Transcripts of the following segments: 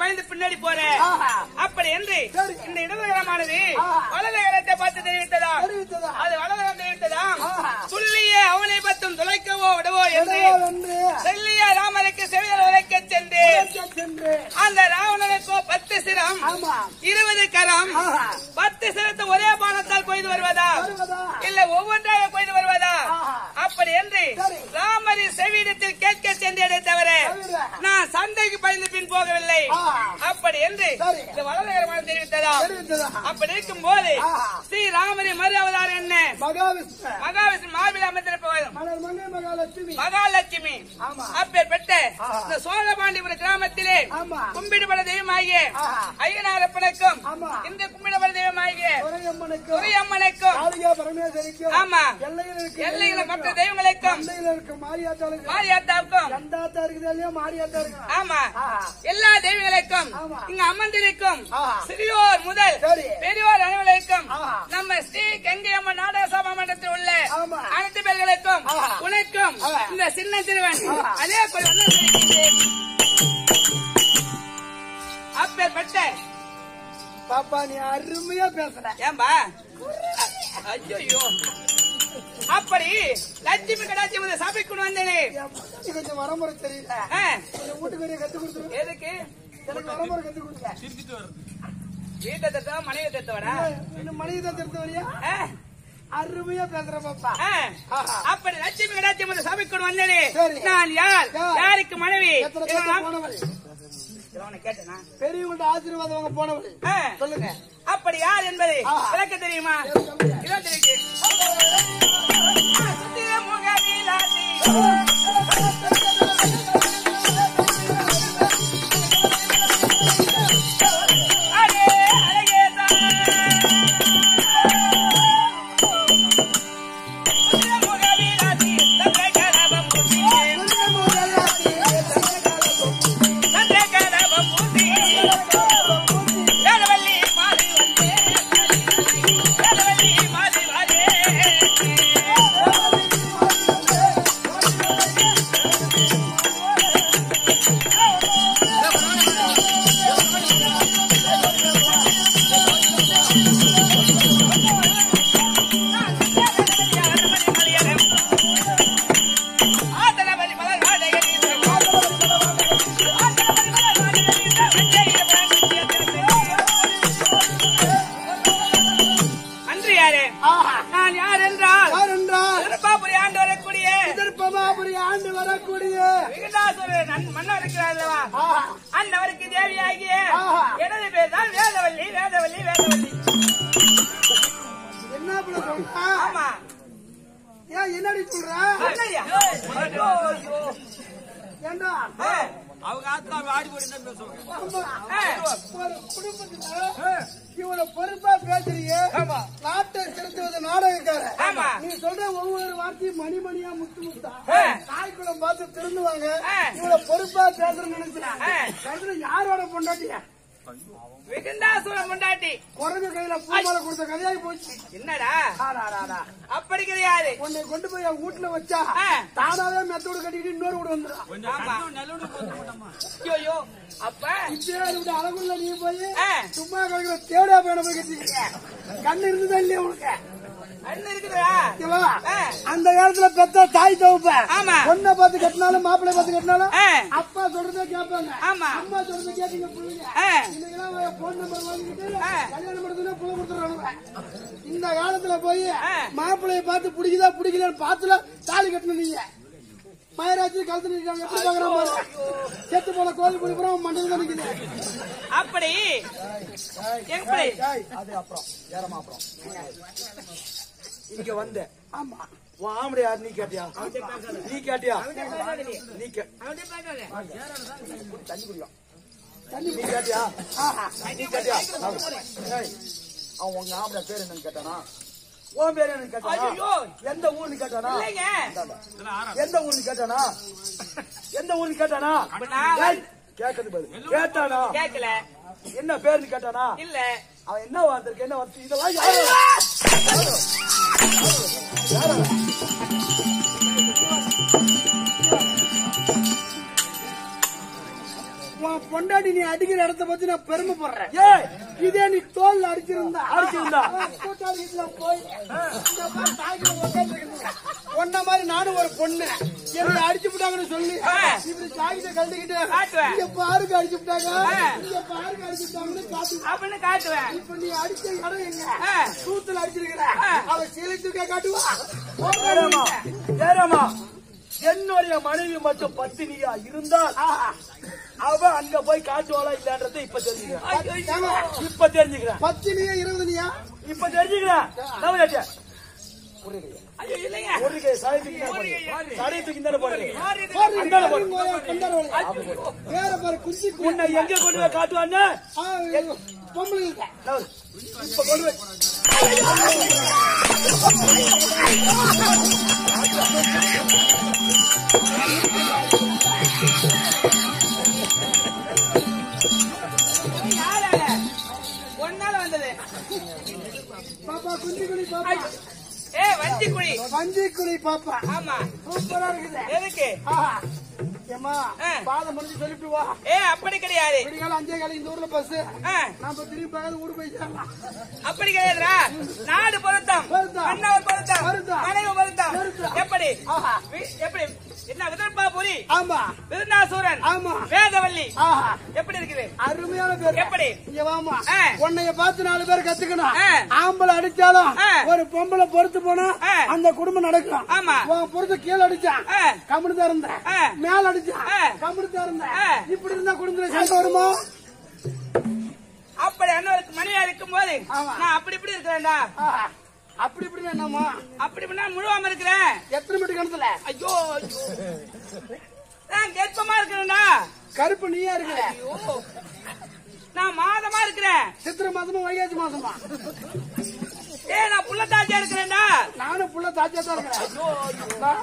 பயந்து பின்னாடி போற ஆஹா. அப்படி என்று சரி. இந்த இடதுகரமானது ஆஹா. வலதுகரத்தை பார்த்து தெரிவித்ததா தெரிவித்ததா? அது வலதுகரம் தெரிவித்ததாம் ஆஹா. துல்லிய அவனை பத்தும் துளைக்கவோ விடவோ என்று விடவோ என்று செல்லிய ராமனுக்கு செவியல் உரைக்க சென்று உரைக்கச் சென்று அந்த ராவணனுக்கோ பத்து சிரம் ஆமா இருபது கரம் ஆஹா. பத்து சிரத்தை ஒரே பானத்தால் கொய்து வருவதா வருவதா? இல்ல ஒவ்வொன்றாக கொய்து வருவதா ஆஹா. அப்படி என்று சரி. ராமரின் செவியிடத்தில் கேட்க சென்றேனே தவிர தவிர. நான் சண்டைக்கு பயந்து பின் போகவில்லை ஆஹா. அப்படி என்று சரி. இந்த வலதுகரமான தெரிவித்ததா தெரிவித்ததா? அப்படி இருக்கும் போது ஆஹா. ஸ்ரீ ராமரின் மறு அவதாரம் என்ன மகாவிஷ்ணு மகாவிஷ்ணு மார்பில் அமர்ந்திருப்பவர் மலர் மங்கை மகாலட்சுமி மகாலட்சுமி ஆமா. அப்பேற்பட்ட ஆஹா. இந்த சோழபாண்டிபுரம் கிராமத்திலே ஆமா. கும்பிடுபட தெய்வமாகிய ஆஹா. ஐயனாரப்பனுக்கும் ஆமா. இந்த கும்பிடுபட தெய்வமாகிய துரையம்மனுக்கும் துரியம்மனுக்கும் காளிகா பரமேஸ்வரிக்கும் ஆமா. எல்லையில் இருக்க எல்லையில மற்ற தெய்வங்களுக்கும் எல்லையில் இருக்க மாரியாத்தாளுக்கு மாரியாத்தாவுக்கும் எந்தாத்தா இருக்குது இல்லையா மாரியாத்தா இருக்கு ஆமா ஆஹா. எல்லா தெய்வங்களுக்கும் ஆமா. இங்க அமர்ந்திருக்கும் ஆஹா. சிறியோர் முதல் சரி. பெரியோர் அனைவருக்கும் ஆஹா. நம்ம ஸ்ரீ கங்கை அம்மன் நாடக சபா மன்றத்தில் உள்ள ஆமா. அனைத்து பேர்களுக்கும் ஆஹா. உனக்கும் ஆஹா. இந்த சின்ன சிறுவன் ஆஹா. அதே போல வண்ணம் தெரிவிக்கின்றேன். அப்பேற்பட்ட பாப்பா நீ அருமையா பேசுற ஏம்பா ஐயோ அப்படி லட்சுமி கடாட்சி முதல் சபைக்குள் வந்தேனே என் பொண்டாட்டி கொஞ்சம் வரமுறை தெரியல ஆ, கொஞ்சம் வீட்டுக்கு வெளியே கத்து கொடுத்துரு எதுக்கு எனக்கு வரமுறை கத்து கொடுங்க வீட்டை தத்தவா மனைவி தத்தவடா இன்னும் மணிக்கு தான் திருத்த வரியா ஆ, அருமையா பேசுற பாப்பா ஆ. ஆஹா. அப்படி லட்சுமி கடாட்சி முதல் சபைக்குள் வந்தேனே சரி. நான் யார் யார்? யாருக்கு மனைவி எத்தனை இவன் பேர் நான்- போனவள் இவனை கேட்டனா பெரியவங்கள்ட்ட ஆசீர்வாதம் வாங்க போனவள் ஆ. சொல்லுங்க அப்படி யார் என்பது ஆஹா. விளக்க தெரியுமா சரி, சொல்லுங்க. இதான் தெரியுது சுத்திர முகவிலாசி. அடே அழகேசா. சுத்திர முகவிலாசி, தந்தை கரபம் பூசி, தந்தை கரபம் பூசி. வேலவல்லி மாறி வந்தே, வேலவல்லி மாறி வாரே. ஆதரவலி மலர் வாழையடி அன்று யாரு ஆஹா. நான் யார் என்றால் யார் என்றால் திருப்பாபுரி ஆண்டு வரக்கூடிய திருப்பமாபுரி ஆண்டு வரக்கூடிய விகடாசுரர் நன்- மன்னர் இருக்கிறார் அல்லவா ஆஹா. அந்தவருக்கு தேவியாகிய ஆஹா. எனது பேர் தான் வேதவல்லி வேதவல்லி வேதவல்லி என்ன பண்ண சொல்ற ஆமா ஏன் என்னடி சொல்ற அண்ணையா ஐயோ, ஐயோ. ஏண்டா ஆ, அவங்க ஆத்துல ஆடி போய் என்ன சொல்றேன் ஆமா. ஆ. ஒரு குடும்பத்துல இவ்வளவு பொறுப்பா பேசுறீங்க ஆமா. நாட்டை திருத்துவது நாடகக்கார ஆமா. நீ சொல்ற ஒவ்வொரு வார்த்தையும் மணி மணியா முத்து முத்தா ஆ. தாய்க்குளம் பார்த்து திருந்துவாங்க ஆ. இவ்வளவு பொறுப்பா பேசுறேன்னு நினைச்சேன் ஆ. கடைசியில யாரோட பொண்டாட்டிய விகண்டாசுரன் முண்டாட்டி குரங்கு கையில பூமாலை கொடுத்த கதையாகி போச்சு என்னடா ஆடாடாடா. அப்படி கிடையாது உன்னை கொண்டு போய் என் வீட்டுல வச்சா ஆ. தானாவே மெத்தோடு கட்டிக்கிட்டு இன்னொரு வீடு வந்துடும் கொஞ்சம் ஆமா. கண்ணும் நல்லோடு போட்டு போட்டோமா ஐயோ அப்ப இப்படியே விட்டு அழகுள்ள நீ போய் ஆ. சும்மா கழுகுற தேவடா பேன போய் கட்டிக்கிறிய கண்ணு இருந்ததா இல்லையா உனக்கு அண்ணன் இருக்குதா ஓகேவா? ஆ. அந்த காலத்துல பெத்த தாய் தவப்ப ஆமா. பொண்ணை பார்த்து கட்டினாலும் மாப்பிள்ளை பார்த்து கட்டினாலும் ஆ. அப்பா சொல்றதே கேட்பாங்க ஆமா. அம்மா சொல்றதை கேட்டீங்க பிள்ளைங்க ஆ. இன்னைக்கெல்லாம் போன் நம்பர் வாங்கிட்டு ஆ. கல்யாணம் பண்ணுறதுன்னா புள்ள கொடுத்துறாங்க இந்த காலத்துல போய் ஆ. மாப்பிள்ளைய பார்த்து பிடிக்குதா பிடிக்கலன்னு பார்த்துல தாலி கட்டணும் நீங்க மயராஜி கழுத்து நிற்காங்க எப்படி பாக்குறான் பாரு செத்து போன கோயில் குடிப்புறம் மண்டலம் தான் நிக்குது அப்படி எப்படி அது அப்புறம் ஏறமா அப்புறம் இங்க வந்த ஆமா உன் ஆம்பளை யார் நீ கேட்டியா நீ கேட்டியா நீ கே தண்ணி குடியா தண்ணி நீ கேட்டியா நீ கேட்டியா ஏய், அவன் உங்க ஆம்பளை பேர் என்னன்னு கேட்டானா உன் பேர் என்னன்னு கேட்டானா ஐயோ. எந்த ஊர்னு கேட்டானா இல்லைங்க எந்த ஊர்னு கேட்டானா எந்த ஊர்னு கேட்டானா நான் ஏய், கேட்கறது பாரு கேட்டானா கேட்கல என்ன பேருன்னு கேட்டானா இல்ல அவன் என்ன வார்த்தை இருக்கு என்ன வார்த்தை இதெல்லாம் யாரு உன் பொண்டாட்டி நீ அடிக்கிற இடத்த பத்தி நான் பெருமைப்படுறேன் ஏய் இதே நீ தோல்ல அடிச்சிருந்தா அடிச்சிருந்தா. அவன் கூட்டாளி வீட்டுல போய் இந்த மாதிரி தாய்க்கு உட்கார்ந்துருக்குது. உன்ன மாதிரி நானும் ஒரு பொண்ணு என்னை அடிச்சு விட்டாங்கன்னு சொல்லி ஆ. இப்படி காகித கழட்டிக்கிட்டு காட்டுவேன். இங்க பாருங்க அடிச்சு விட்டாங்க ஆ. இங்க பாருங்க அடிச்சு விட்டாங்கன்னு காட்டு அப்படின்னு காட்டுவேன் இப்ப நீ அடிச்ச இடம் எங்க ஆ. சூத்துல அடிச்சிருக்கிற ஆ. அவ சீலிச்சுக்க காட்டுவா ஏறாமா ஏறாமா என்னுடைய மனைவி மட்டும் பத்தினியா இருந்தால் அவ அங்க போய் காட்டுவாளா இல்லன்றதை இப்ப தெரிஞ்சுக்கிறேன் ஏங்க, இப்ப தெரிஞ்சுக்கிறேன் பத்தினியா இருபதுனியா இப்ப தெரிஞ்சுக்கிறேன் நவராஜா ஐயோ இல்லைங்க ஒரு கை சாய் தூக்கி தான் போடுறீங்க சாடியை தூக்கி தானே போடுறீங்க மாறி இது. போடு, அந்தால போடு. போடு, கொண்டாரு வழி. வேற பாரு குச்சி உன்னை எங்க கொண்டு போய் காட்டுவான்னு பொம்பளைங்க நவரு. இப்ப கொண்டு போய் யாரால? ஒன்னால வந்தது பாப்பா குஞ்சு குழி பாப்பா ஏ வஞ்சி குழி வஞ்சி குழி பாப்பா ஆமா சூப்பரா இருக்குது எதுக்கு ஆஹா. ஏம்மா ஆ. பாதை முடிஞ்சு சொல்லிட்டு வா ஏ அப்படி கிடையாது விடிகாலம் அஞ்சே காலம் இந்த ஊர்ல பஸ் ஆ, நாம திரும்பி பார்க்காத ஊரு போய் சேரலாம் அப்படி கிடையாதுடா நாடு பொருத்தம் பொருத்தம். மன்னவர் பொருத்தம் பொருத்தம். மனைவி பொருத்தம் பொருத்தம். எப்படி ஆஹா. வி- எப்படி என்ன விதர்பாபுரி ஆமா விருந்தாசூரன் ஆமா வேதவல்லி ஆஹா எப்படி இருக்குது அருமையான பேர் எப்படி? இங்க வாமா ஆ. உன்னைய பார்த்து நாலு பேர் கத்துக்கணும் ஆ. ஆம்பளை அடிச்சாலும் ஆ. ஒரு பொம்பளை பொறுத்து போனா ஆ. அந்த குடும்பம் நடக்கும் ஆமா. உன் பொறுத்து கீழே அடிச்சான் ஆ. கம்முனு தான் இருந்தேன் ஆ. மேல அடிச்சான் ஆ. கம்முனு தான் இருந்தேன் ஆ. இப்படி இருந்தா குடும்பத்துல சண்டை வருமா அப்படி அண்ணனுக்கு மனைவியா இருக்கும் போது ஆமா. நான் அப்படி இப்படி இருக்கிறேன்டா ஆஹா. அப்படி இப்படி என்னமா அப்படி இப்படி நான் முழுவாம இருக்கிறேன் எத்தனை மணி கிணத்துல ஐயோ ஐயோ. நான் கர்ப்பமா இருக்கிறேன்டா கருப்பு நீயா இருக்கிற ஐயோ நான் மாதமா இருக்கிறேன் சித்திரை மாசமா வைகாசி மாசமா ஏ நான் புள்ளத்தாச்சியா இருக்கிறேன்டா நானும் புள்ள தாச்சியா தான் இருக்கிறேன் நான்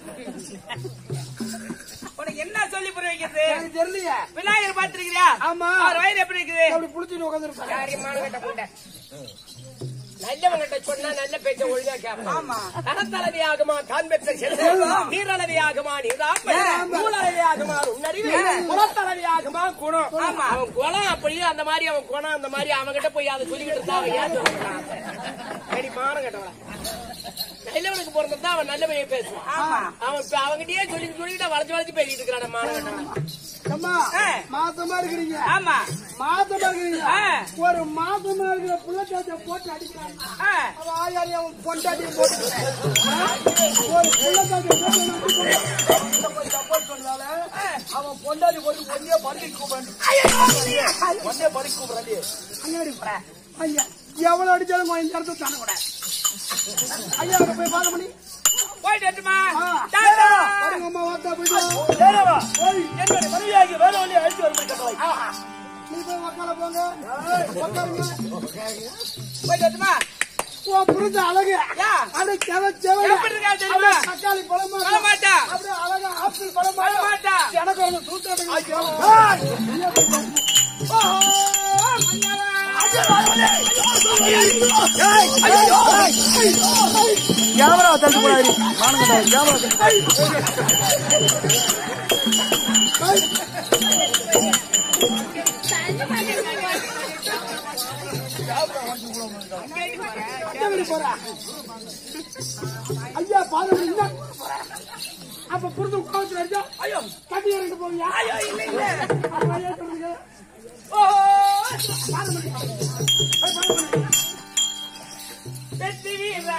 உனக்கு என்ன சொல்லி புரிய வைக்கிறது எனக்கு தெரியலையே விநாயகர் பார்த்திருக்கிறியா ஆமா. அவர் வயிறு எப்படி இருக்குது அப்படி புளிச்சுன்னு உட்காந்துருப்பேன் நல்லவங்கிட்ட சொன்னா நல்ல பேச்ச ஒழுங்கா கேட்பான் ஆமா கரத்தளவி ஆகுமா கான் பெற்ற செல்வம் நீரளவி ஆகுமா நீராம் நூலளவி ஆகுமா உன்னறிவு குலத்தளவி ஆகுமா குணம் ஆமா அவன் குணம் அப்படியே அந்த மாதிரி அவன் குணம் அந்த மாதிரி அவன்கிட்ட போய் அதை சொல்லிக்கிட்டு இருந்தா அவன் ஏன் சொல்றான் சரி மானம் கட்டவள நல்லவனுக்கு பிறந்தா அவன் நல்ல பையன் பேசுவான் ஆமா அவன் இப்ப அவன்கிட்டயே சொல்லி சொல்லிட்டு வளைச்சு வளைச்சு பேசிட்டு இருக்கிறான் மானம் கட்டவள அம்மா ஆ. மாசமா இருக்கிறீங்க ஆமா மாசமா இருக்கிறீங்க ஆ. ஒரு மாசமா இருக்கிற புள்ள தாச்சிய போட்டு அடிக்கிறாங்க ஆ, அவன் ஆயாரி அவன் பொண்டாட்டியை போட்டு ஒரு புள்ள தாச்சிய போட்டு சப்போர்ட் பண்ணால அவன் பொண்டாடி போட்டு ஒன்னே பறக்க கூப்பிடுறான் ஒன்னே பறக்க கூப்பிடுறான் அங்கடி போற ஐயா எவ்வளவு அடிச்சாலும் கொஞ்சம் இடத்த தானே கூட ஐயா அங்க போய் பாக்க பண்ணி போயிட்டு வரட்டுமா ஆ. டாடா. பாருங்க அம்மா வாத்தா போயிட்டு ஏறாவா என்னுடைய மனைவியாகி வேலை வழி அழிச்சு வரும்படி கட்டளை நீ போய் உக்கால போங்க உக்காருங்க போயிட்டு வரட்டுமா உன் புரிஞ்ச அழகு யா. அது செவ செவ எப்படி இருக்கா தெரியுமா? தக்காளி பழமா சொல்ல மாட்டா அப்படியே அழகா ஆப்பிள் பழமா சொல்ல மாட்டா எனக்கு ஒரு சூட்டாட்டம் கேமரா தள்ளி போறாரு மானங்கட்டா கேமரா எப்படி போற ஐயா பாருங்க என்ன அப்ப புரிஞ்சு உட்காந்து அடிச்சா ஐயோ கட்டி இறந்து போவியா ஐயோ இல்ல இல்ல அது வழியா சொல்லுங்க வெற்றி வீரா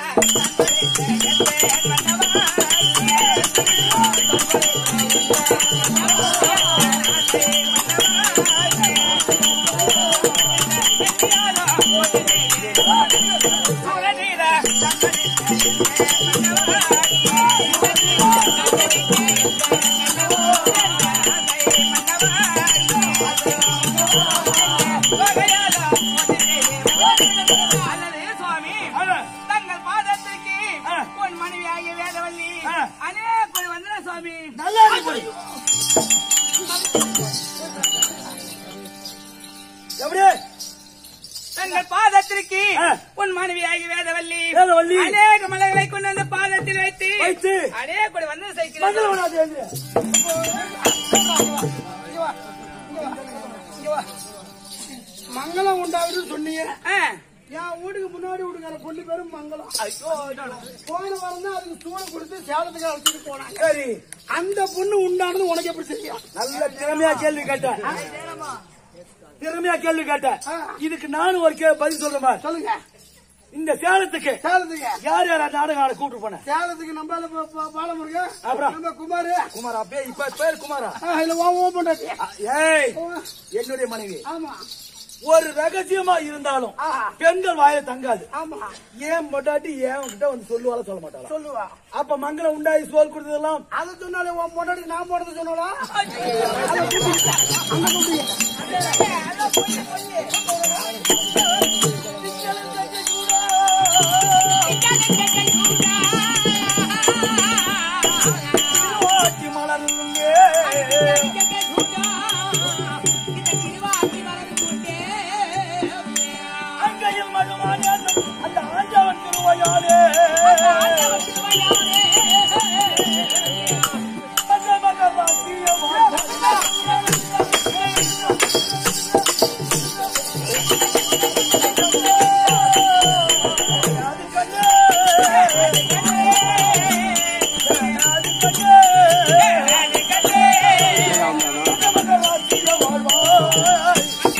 அல்லது சுவாமி தங்கள் பாதத்துக்கு உன் மனைவியாகிய வேதவல்லி அநேக வந்தன சுவாமி நல்லா இருக்கு எப்படி தங்கள் பாதத்திற்கு ஆ. உன் மனைவியாகி வேதவல்லி வேதவல்லி. அநேக மலைகளை கொண்டு வந்து பாதத்தில் வைத்து வைத்து. அநேக கூட வந்து மங்கள சேர்க்கிறது வனாதி வந்து மங்களம் உண்டாகுதுன்னு சொன்னீங்க ஆ. என் வீட்டுக்கு முன்னாடி வீட்டுக்கார பொண்ணு பேரும் மங்களம் ஐயோ, ஐயோ. போன வாரம் தான் அதுக்கு சூடு கொடுத்து சேலத்துக்கு அழைச்சிட்டு போனாங்க சரி அந்த பொண்ணு உண்டானது உனக்கு எப்படி தெரியும் நல்ல திறமையா கேள்வி கேட்டேன் திறமையா கேள்வி கேட்டேன் ஆ. இதுக்கு நானும் ஒரு கே- பதில் சொல்றேன் பாரு. சொல்லுங்க இந்த சேலத்துக்கு சேலத்துக்கு யார் யார் நாடகம் ஆட கூட்டு போனேன் சேலத்துக்கு நம்மளால பா- பா- பாலமுருகன் அப்புறம்? நம்ம குமாரு குமாரா பே இப்ப பேர் குமாரா ஆ, இல்ல ஓ ஓ பண்ணாச்சு அ, ஏய் என்னுடைய மனைவி ஆமா ஒரு ரகசியமா இருந்தாலும் ஆ. பெண்கள் வாயில தங்காது ஆமா ஏன் பொட்டாட்டி ஏன் கிட்ட வந்து சொல்லுவாளா சொல்ல மாட்டாளா சொல்லுவா அப்ப மங்களம் உண்டாயி சோல் கொடுத்ததெல்லாம் அதை சொன்னாலே உன் முன்னாடி நான் போனது சொன்னாலா திருவாச்சி மலருங்கே. அங்கையில் மதுவான அந்த ஆண்டவன் திருவையாலே மக மக வாத்தியமா. அது கண்ணே. அது கண்ணே. மக மக வாத்திய வாழ்வாய்.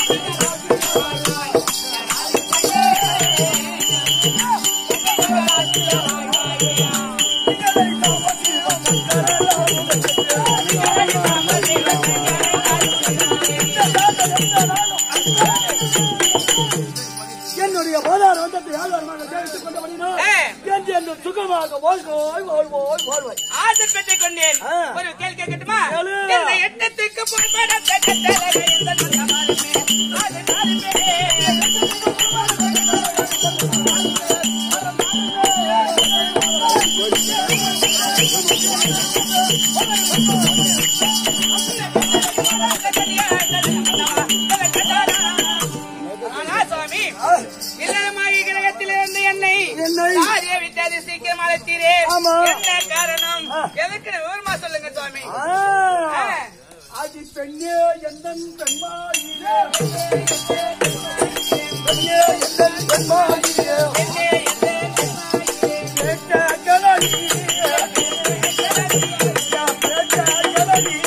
என்னுடைய போதார் வந்தத்தை ஆழ்வாரமாக சேவித்துக் கொண்டபடினால் ஆ. என்று என்று சுகமாக வாழ்வாய் வாழ்வாய் வாழ்வாய் ஆசை பெற்றுக் கொண்டேன் ஆ. ஒரு கேள்வி கேட்கட்டுமா கேளு. இந்த எண்ணத்துக்கு பொறுப்பட தகத்தரக எந்த சொந்தமாலுமே அது நாளுமே ஆனா சுவாமி இல்லமாகி கிரகத்திலிருந்து என்னை என்னை? காரிய விட்டாது சீக்கிரம் அழைத்தீரே ஆமா. என்ன காரணம் ஆ. எதுக்கு விவரமா சொல்லுங்க சுவாமி ஆ. ஆ. அது பெண்ணே எந்தன் பெண்மாயிலே பெண்ணே எந்தன் பெண்மாயிலே கேட்ட கலனி கேட்ட கலனி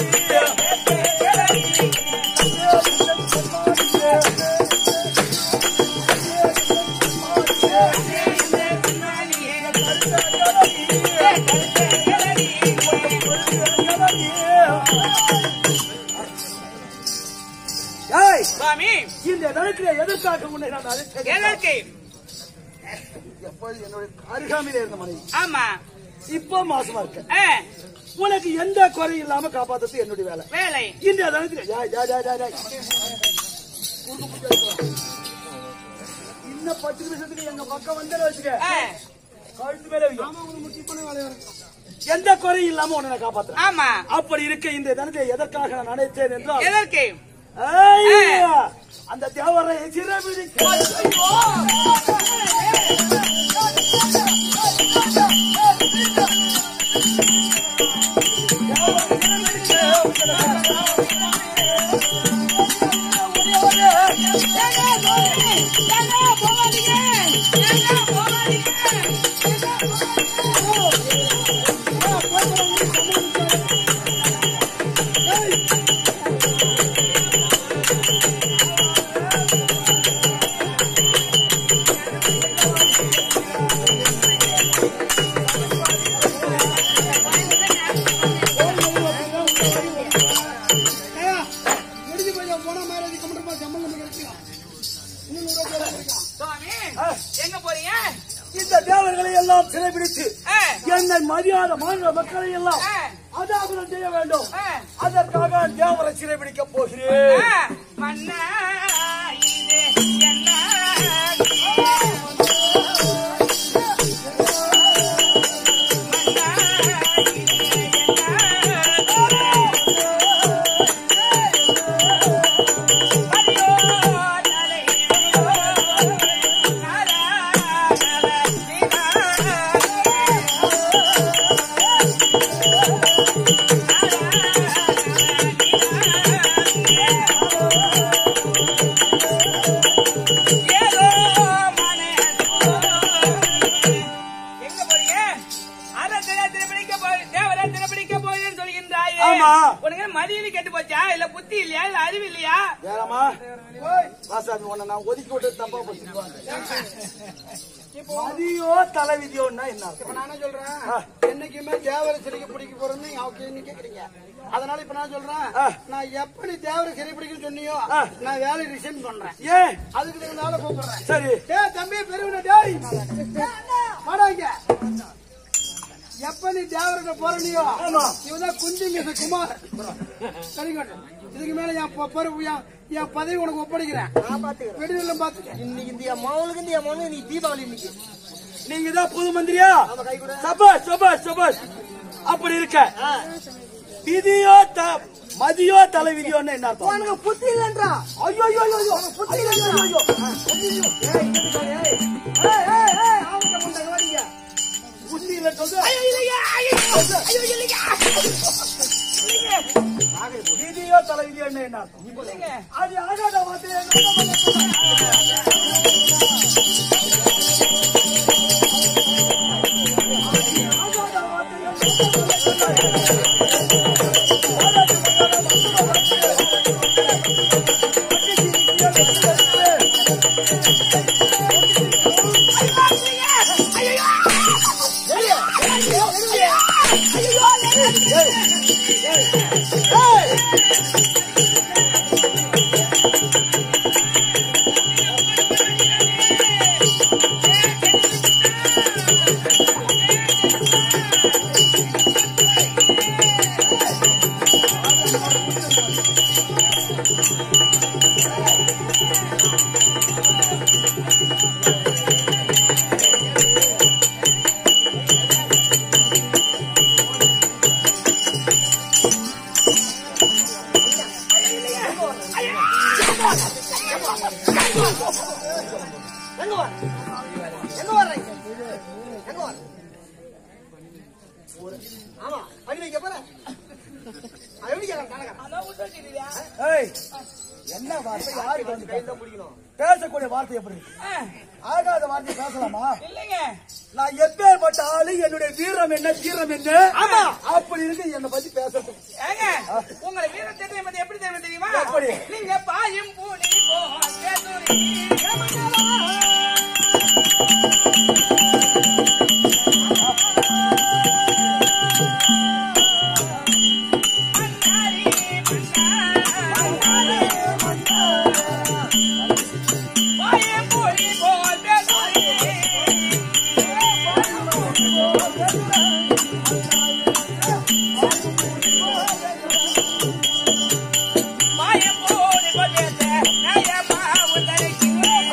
ஏய் சுவாமி இந்த இடத்துல எதற்காக உன்னை நான் அழைத்தேன் எதற்கு எப்போது என்னுடைய அருகாமையில இருந்த மனைவி ஆமா இப்போ மாசமா இருக்க ஆ, உனக்கு எந்த குறையும் இல்லாம காப்பாத்துறது என்னுடைய வேலை வேலை இந்த இடத்துல டேய், டேய், டேய், டேய், டேய். குறுக்கு புடிச்சு வைக்கலாம். இன்னும் பத்து நிமிஷத்துக்கு எங்க பக்கம் வந்து வச்சுக்க ஆ, கழுத்து மேல வையும். முக்கியமான வேலையா இருக்கும் எந்த குறையும் இல்லாம உன்னை நான் காப்பாத்துறேன் ஆமா அப்படி இருக்க இந்த தினத்தை எதற்காக நான் நினைத்தேன் என்றால் எதற்கு ஐயா, அந்த தேவரை சிறப்பிடிக்க ஐயா, முடிஞ்சு போய் போன மேரேஜ் கம்ப்யூட்டர் சம்பளம் நமக்கு கிடைக்கும் இன்னும் நூறு ரூபாய் வேலை கிடைக்கும். சுவாமி எங்க போறீங்க இந்த தேவர்களை எல்லாம் சிறைபிடித்து ஆ, என்னை மரியாதை மாநில மக்களை எல்லாம் ஆ. அதாபுரம் செய்ய வேண்டும் ஆ. அதற்காக தேவரை சிறைபிடிக்க போகிறேன் ஆ, மன்னா இது என்ன புத்தி கெட்டு போச்சா இல்ல புத்தி இல்லையா இல்ல அறிவு இல்லையா வேறம்மா ராசாமி உன்னை நான் ஒதுக்கி விட்டு தப்பா போச்சுருவாங்க மதியோ தலைவிதியோன்னா என்ன அர்த்தம்? இப்ப நான் என்ன சொல்றேன் என்னைக்குமே தேவர சிலைக்கு பிடிக்க போறேன்னு அவங்க நீ கேக்குறீங்க அதனால இப்ப நான் சொல்றேன் ஆ. நான் எப்ப நீ தேவர சிலை பிடிக்கன்னு சொன்னியோ ஆ. நான் வேலை ரிசைன் பண்றேன் ஏன் அதுக்கு இருந்தாலும் கூப்பிடுறேன் சரி டேய் தம்பி பெருவின டேய் வாடாங்க எப்ப நீ தேவர்கிட்ட போறனியோ இவதான் குஞ்சு மீச குமார் சரிங்க இதுக்கு மேல என் பொ- பொறுப்பு என் என் பதவி உனக்கு ஒப்படைக்கிறேன் நான் பாத்துக்கிறேன் வெடிவெல்லாம் பாத்துக்க இன்னைக்கு இந்த என் மகளுக்கு இந்த என் மகனுக்கு நீ தீபாவளி இன்னைக்கு நீங்க தான் புது மந்திரியா நம்ம கை கூட சபாஷ் சபாஷ் சபாஷ் அப்படி இருக்க விதியோ த மதியோ தலை விதியோன்னு என்ன அர்த்தம் உனக்கு புத்தி இல்லன்றா ஐயோ ஐயோ ஐயோ, ஐயோ புத்தி இல்லன்றா ஐயோ ஏய் இங்க பாரு, ஏய் ஏய் ஏய் ஏய் ஆவுட்ட முண்டை வாடிங்க புத்தி இல்ல சொல்லு விதியோ தலை விதியோன்னு என்ன அர்த்தம் அது ஆகாத வார்த்தை எங்க வர எங்க வர்றீங்க எங்க வர ஆமா அடி வைக்க போற அது எப்படி கேட்கலாம் கணக்கா ஏய் என்ன வார்த்தை யாருக்கு வந்து கையில தான் பிடிக்கணும் பேசக்கூடிய வார்த்தை எப்படி இருக்கு? ஆகாத வார்த்தை பேசலாமா இல்லைங்க நான் எப்பேற்பட்ட ஆளு என்னுடைய வீரம் என்ன தீரம் என்ன ஆமா அப்படி இருக்கு என்னை பத்தி பேசுறது ஏங்க உங்களை வீர தெரியும் பத்தி எப்படி தெரியும் தெரியுமா எப்படி? நீங்க பாயும் பூனி போ கேதுரி பாயும் பூனி போ கேதுரி பாயும் பூனி போ கேதுரி நயமா உதரிக்கு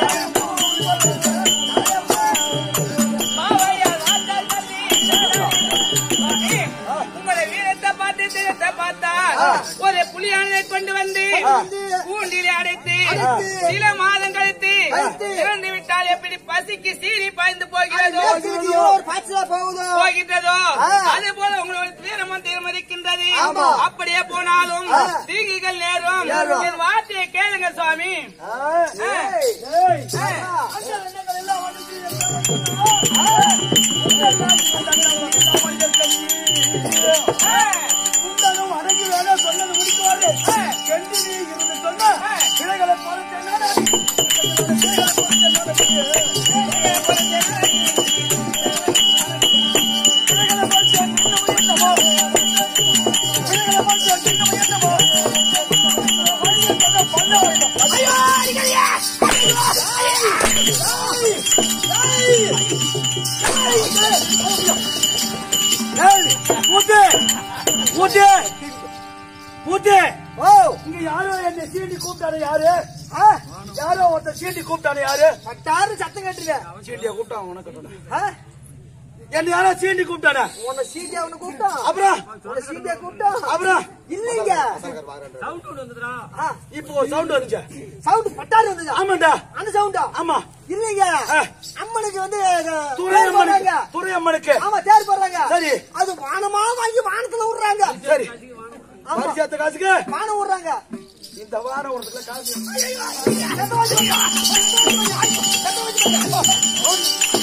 உங்களை வீரத்தை பார்த்து தீரத்தை பார்த்தா ஒரு புலியானதை கொண்டு வந்து கூண்டிலே அடைத்து சில மாதம் கழித்து இறந்து விட்டால் எப்படி பசிக்கு சீறி பாய்ந்து போகிறதோ ஒரு பாய்ச்சலா போகுதோ போகின்றதோ அது போல உங்களோட தீரமும் தீர்மதிக்கின்றது ஆமா. அப்படியே போனாலும் தீங்குகள் நேரும் என் வார்த்தையை கேளுங்க சுவாமி ஏய் ஏய் குண்டனும் அடங்கி வேலை சொன்னது முடிக்குவாரு கெண்டி நீ இருந்து சொன்ன கிளைகளை பொறுத்து ஊட்டு ஊட்டு ஊட்டு ஓ இங்க யாரோ என்ன சீண்டி கூப்பிட்டாரு யாரு ஆ? யாரோ ஒருத்தர் சீண்டி கூப்பிட்டாரு யாரு பட்டாரு சத்தம் கேட்டுருக்க சீண்டியா கூப்பிட்டான் உனக்கு ஆ? என்ன யாரோ சீண்டி கூப்பிட்டாரு உன்னை சீட்டியா அவனை கூப்பிட்டான் அப்புறம் உன்னை சீட்டியா கூப்பிட்டான் அப்புறம் இல்லைங்க ஆ, இப்போ சவுண்ட் வந்துச்சு சவுண்ட் பட்டாரு வந்ததா ஆமாண்டா அந்த சவுண்டா ஆமா இல்லைங்க ஆ. அம்மனுக்கு வந்து அஹ், துறை தேர் போடுறாங்க அம்மனுக்கு துறை அம்மனுக்கு ஆமா தேர் போடுறாங்க சரி. அது வானமா வாங்கி வானத்துல விடுறாங்க சரி பரிசாத்த காசுக்கு வானம் விடுறாங்க இந்த வாரம் உனக்கு காசு எந்த வாங்கி வந்தா? எந்த வாங்கி வந்தா?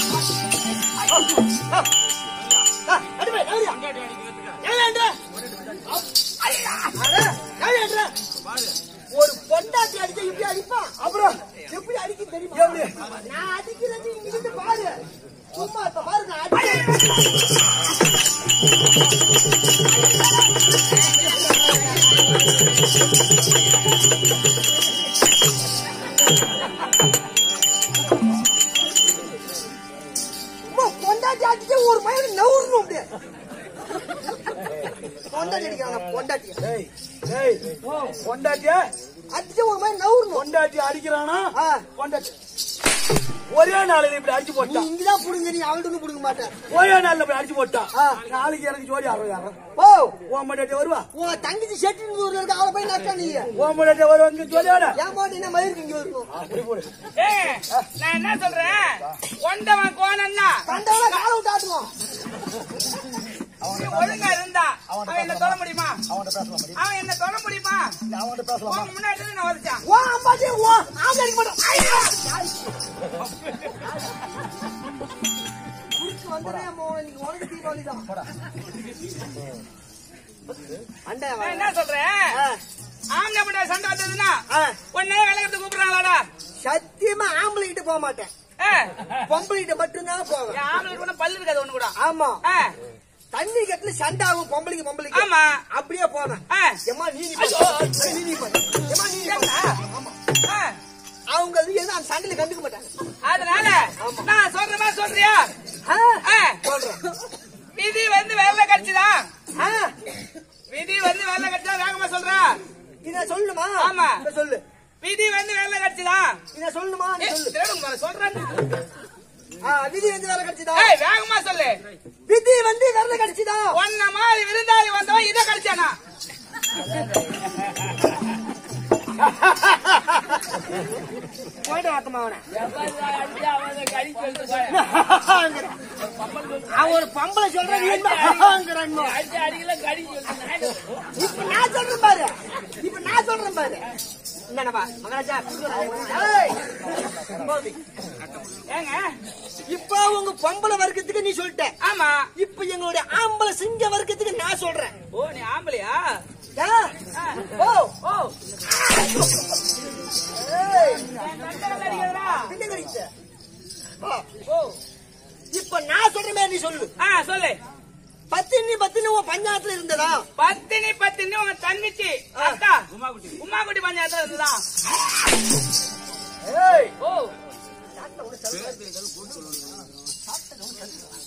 ஆ, அடிமை, நகரியா? ஏன்டா? அட, நான் அடிக்கிறது இங்க இருந்து பாரு சும்மா இப்ப பாரு நான் அடிக்கிறேன். அம்மா, பொண்டாட்டி அடிச்சு ஒரு பையன் நவுறணும் அப்படியே பொண்டாட்டி அடிக்கிறாங்க பொண்டாட்டி ஏய், ஏய், பொண்டாட்டியா அடிச்சு ஒரு பையன் நவுறணும் பொண்டாட்டி அடிக்கிறானா ஆ. பொண்டாட்டி ஒரே நாள் இப்படி அடிச்சு நீ போட்டான் இங்கதான் புடுங்க நீ அவள்கிட்ட புடுங்க மாட்டேன் ஒரே நாள்ல இப்படி அடிச்சு போட்டான் ஆ. நாளைக்கு எனக்கு ஜோடி அறுபது யாரும் ஓ உன் பொண்டாட்டி வருவா உன் தங்கச்சி செட்டின் ஊர்ல இருக்க அவளை போய் நட்டா நீ உன் பொண்டாட்டி வருவா இங்க ஜோடியோட ஏன் போட்டு என்ன மயிருக்கு இங்க வரணும் அப்படி போடு ஏய், நான் என்ன சொல்றேன் ஒண்டவன் கோணன்னா கண்டவன காலை விட்டு ஆட்டுவோம் நீ ஒழுங்கா இருந்தா அவன் என்ன தொட முடியுமா அவன் என்ன தொட முடியுமா உன் முன்னாடி இருந்து நான் வரைச்சான் ஓ அம்மாச்சி ஓ ஆள் அடிக்க மாட்டோம் ஐயா! குடிச்சு வந்தனே அம்மா இன்னைக்கு உனக்கு தீபாவளி தான் அண்டை நான் என்ன சொல்றேன் ஆ, ஆம்பளை பண்ண சண்டை வந்ததுன்னா ஆ. உடனே விளக்கத்துக்கு கூப்பிடுறாங்களாடா சத்தியமா ஆம்பளை கிட்ட போக மாட்டேன் ஏ, பொம்பளை கிட்ட மட்டும்தான் போவேன் என் ஆம்பளைக்கு ஒண்ணும் பல்லு இருக்காது ஒண்ணு கூட ஆமா ஆ, தண்ணி கட்டுல சண்டை ஆகும் பொம்பளைக்கு பொம்பளைக்கு ஆமா. அப்படியே போவேன் ஆ. ஏமா நீ நீ பாரு. நீ நீ பாரு. ஏம்மா, நீ நீ பாரு. ஆமா. ஆ, அவங்க அது எதுவும் அந்த சண்டையில கண்டுக்க மாட்டாங்க அதனால நான் சொல்ற மாதிரி சொல்றியா ஆ, ஆ, சொல்றேன் விதி வந்து வேலை கடிச்சுதான் ஆ, விதி வந்து வேலை கடிச்சா வேகமா சொல்றா இத சொல்லணுமா ஆமா. இத சொல்லு விதி வந்து வேலை கடிச்சுதான் இத சொல்லணுமா நீ ஏய், சொல்லு திருடுங்க பாரு, சொல்றேன் ஆ, விதி வந்து வேலை கிடைச்சதா ஏய் வேகமா சொல்லு விதி வந்து வேலை கிடைச்சதா ஒன்ன மாதிரி விருந்தாளி வந்தவன் இதை கடிச்சானா போயிட்டு வாத்தமா அவனை அவன் ஒரு பொம்பளை சொல்றான் நீ என்ன ஆங்கிறான் இன்னும். இப்ப நான் சொல்றேன் பாரு இப்ப நான் சொல்றேன் பாரு என்னடா மகாராஜா ஏய், போது. ஏங்க இப்ப உங்க பொம்பளை வர்க்கத்துக்கு நீ சொல்லிட்ட ஆமா இப்ப எங்களுடைய ஆம்பளை சிங்க வர்க்கத்துக்கு நான் சொல்றேன் ஓ நீ ஆம்பளையா ஆ? ஓ ஓ ஏய், கட்டளை அடிக்கிறதா? பின்ன கடிச்ச. ஓ, ஓ இப்ப நான் சொல்ற மாதிரி நீ சொல்லு ஆ சொல்லு பத்தினி பத்தினி உன் பஞ்சாயத்துல இருந்ததா பத்தினி பத்தினி உங்க தங்கச்சி அக்கா உமா குட்டி பஞ்சாயத்துல இருந்துதான் ஏய் ஓ